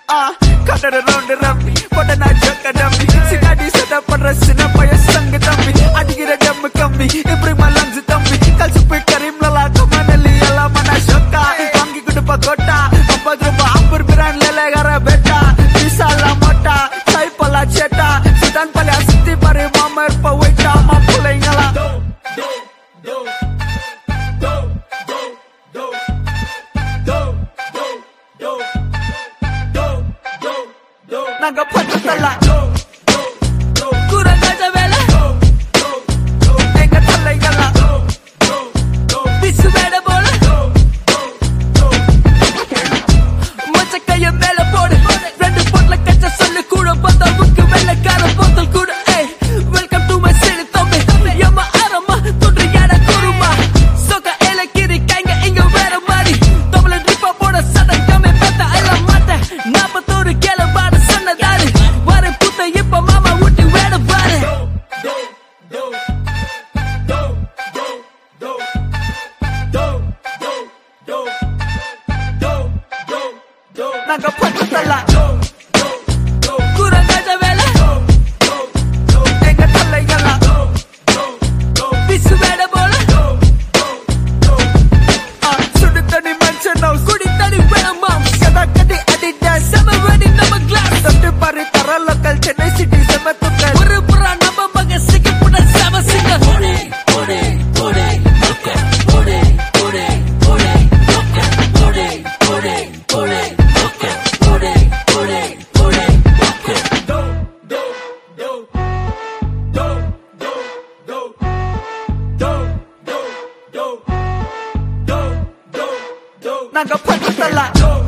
கட்டட ரவுண்டு ரம்பி போட்ட நான் ஜொக்க டம்பி சிகாடி செட்ட பண்ற சின்ன பைய சங்க தம்பி அடிக்கிற டம்மு கம்பி இப்படி மலஞ்சு தம்பி கல்சு போய் கரீம்லலா கமனலி எல்லாம் மன ஷொக்கா வாங்கி கொடுப்ப கொட்டா ஐம்பது ரூபாய் அம்பர் பிரான் லேலேகர பெட்டா விசாலா மொட்டா சைப்பலா சேட்டா சிதான் பல்யா சுத்தி பாரு மாமா இருப்ப ஒயிட்டா மா பிள்ளைங்களா நாங்க பட்டத்தல்ல கூறங்காஜ வேலை எங்க தலைகளா பிசு வேட போல மச்ச கைய மேல போடு ரெண்டு பொட்ல கச்ச சொல்லு கூட பத்தாவுக்கு வெள்ளக்கார போத்தல் கூட ஏய் வெல்கம் டு மை சிட்டி தம்பி ஏமா ஆரமா துண்டு யாட குருமா சொக்க ஏல கிரி கைங்க இங்க வேற மாதிரி தமிழ ட்ரிப்பா போட சட கம்மி பெத்த எல்லாம் மாட்ட நாப்பத்தோரு கேள பாடு சொன்னதாரு வர புத்த இப்ப மாமா ஊட்டி வேட பாரு நாங்க பட்டத்தல்ல கூறங்காஜ வேலை எங்க தலைகளா பிசு வேட போல ஆ, சுடு தண்ணி மனுஷன் ஹவுஸ் குடி தண்ணி வேணுமா கதா கடி அடிடா செம வெடி நம்ம கிளாஸ் தொட்டு பாரு தர லோக்கல் சென்னை சிட்டி செம துக்கல் ஒரு புறா நம்ம மக சிங்கப்பூட செம சிங்க நாங்க பட்டத்தல்ல